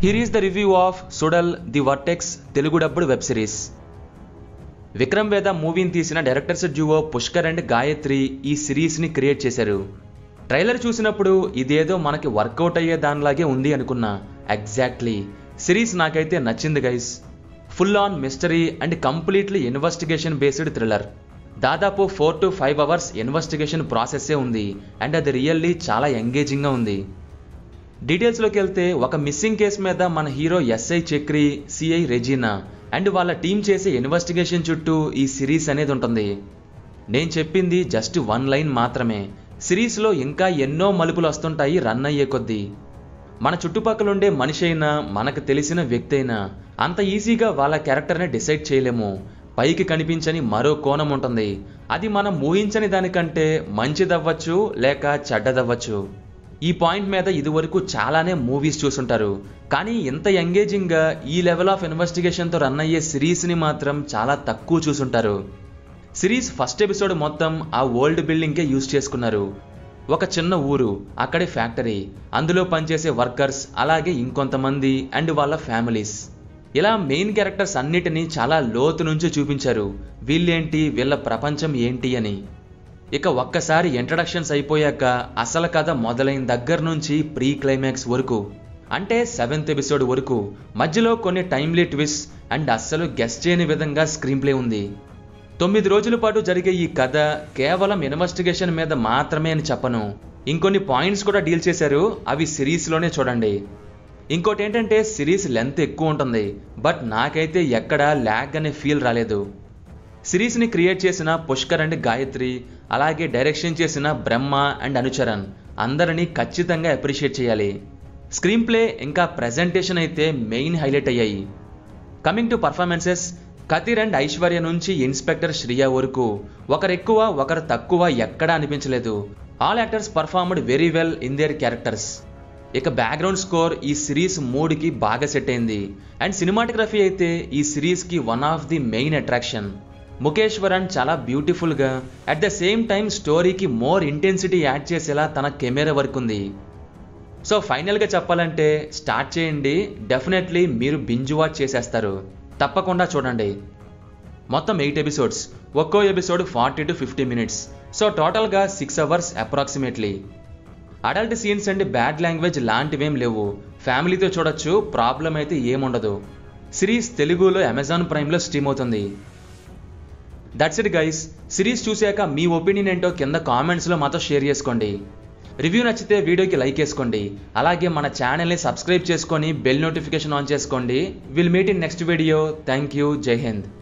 here is the review of Suzhal the vortex Telugu dubbed web series Vikram Vedha మూవీని తీసిన directors duo Pushkar and Gayathri ఈ సిరీస్ని create చేశారు ట్రైలర్ చూసినప్పుడు ఇదేదో మనకి వర్కౌట్ అయ్యే దానిలాగే ఉంది అనుకున్నా ఎగ్జాక్ట్లీ సిరీస్ నాకైతే నచ్చింది guys full on mystery and completely investigation based thriller దాదాపు four to five hours investigation ప్రాసెస్సే ఉంది అండ్ అది రియల్లీ చాలా ఎంగేజింగ్గా ఉంది డీటెయిల్స్లోకి వెళ్తే ఒక మిస్సింగ్ కేసు మీద మన hero SI Chakri CI Regina and వాళ్ళ టీం చేసే ఇన్వెస్టిగేషన్ చుట్టూ ఈ సిరీస్ అనేది ఉంటుంది నేను చెప్పింది జస్ట్ వన్ లైన్ మాత్రమే సిరీస్లో ఇంకా ఎన్నో మలుపులు వస్తుంటాయి రన్ అయ్యే కొద్దీ మన చుట్టుపక్కల ఉండే మనిషి అయినా మనకు తెలిసిన వ్యక్తి అయినా అంత ఈజీగా వాళ్ళ క్యారెక్టర్ని డిసైడ్ చేయలేము పైకి కనిపించని మరో కోణం ఉంటుంది అది మనం ఊహించని దానికంటే మంచిదవ్వచ్చు లేక చెడ్డదవ్వచ్చు ఈ పాయింట్ మీద ఇదివరకు చాలానే మూవీస్ చూసుంటారు కానీ ఇంత ఎంగేజింగ్గా ఈ లెవెల్ ఆఫ్ ఇన్వెస్టిగేషన్తో రన్ అయ్యే సిరీస్ని మాత్రం చాలా తక్కువ చూసుంటారు సిరీస్ ఫస్ట్ ఎపిసోడ్ మొత్తం ఆ ఓల్డ్ బిల్డింగ్కే యూజ్ చేసుకున్నారు ఒక చిన్న ఊరు అక్కడే ఫ్యాక్టరీ అందులో పనిచేసే వర్కర్స్ అలాగే ఇంకొంతమంది అండ్ వాళ్ళ ఫ్యామిలీస్ ఇలా మెయిన్ క్యారెక్టర్స్ అన్నిటినీ చాలా లోతు నుంచి చూపించారు వీళ్ళేంటి వీళ్ళ ప్రపంచం ఏంటి అని ఇక ఒక్కసారి ఇంట్రడక్షన్స్ అయిపోయాక అసలు కథ మొదలైన దగ్గర నుంచి ప్రీ క్లైమాక్స్ వరకు అంటే సెవెంత్ ఎపిసోడ్ వరకు మధ్యలో కొన్ని టైమ్లీ ట్విస్ అండ్ అస్సలు గెస్ట్ చేయని విధంగా స్క్రీన్ ప్లే ఉంది తొమ్మిది రోజుల పాటు జరిగే ఈ కథ కేవలం ఇన్వెస్టిగేషన్ మీద మాత్రమే అని చెప్పను ఇంకొన్ని పాయింట్స్ కూడా డీల్ చేశారు అవి సిరీస్లోనే చూడండి ఇంకోటి ఏంటంటే సిరీస్ లెంత్ ఎక్కువ ఉంటుంది బట్ నాకైతే ఎక్కడా ల్యాగ్ అనే ఫీల్ రాలేదు సిరీస్ని క్రియేట్ చేసిన పుష్కర్ అండ్ గాయత్రి అలాగే డైరెక్షన్ చేసిన బ్రహ్మ అండ్ అనుచరన్ అందరినీ ఖచ్చితంగా అప్రిషియేట్ చేయాలి స్క్రీన్ ప్లే ఇంకా ప్రజెంటేషన్ అయితే మెయిన్ హైలైట్ అయ్యాయి coming to performances Kathir and Aishwarya నుంచి ఇన్స్పెక్టర్ శ్రియ వరకు ఒకరు ఎక్కువ ఒకరు తక్కువ ఎక్కడా అనిపించలేదు all actors performed very well in their characters ఇక బ్యాక్గ్రౌండ్ స్కోర్ ఈ సిరీస్ మూడుకి బాగా సెట్ అయింది అండ్ సినిమాటోగ్రఫీ అయితే ఈ సిరీస్కి one of the main attraction Mukheshwaran చాలా బ్యూటిఫుల్గా అట్ ద సేమ్ టైం స్టోరీకి మోర్ ఇంటెన్సిటీ యాడ్ చేసేలా తన కెమెరా వర్క్ ఉంది సో ఫైనల్గా చెప్పాలంటే స్టార్ట్ చేయండి డెఫినెట్లీ మీరు బింజ్ వాచ్ చేసేస్తారు తప్పకుండా చూడండి మొత్తం ఎయిట్ ఎపిసోడ్స్ ఒక్కో episode forty to fifty minutes so టోటల్గా six hours approximately adult scenes and bad language లాంటివేం లేవు ఫ్యామిలీతో చూడొచ్చు ప్రాబ్లం అయితే ఏముండదు సిరీస్ తెలుగులో అమెజాన్ ప్రైమ్లో స్ట్రీమ్ అవుతుంది దట్స్ ఇట్ గైస్ సిరీస్ చూశాక మీ ఒపీనియన్ ఏంటో కింద కామెంట్స్లో మాతో షేర్ చేసుకోండి రివ్యూ నచ్చితే వీడియోకి లైక్ వేసుకోండి అలాగే మన ఛానల్ని సబ్స్క్రైబ్ చేసుకొని బెల్ నోటిఫికేషన్ ఆన్ చేసుకోండి will meet in next video thank you జై హింద్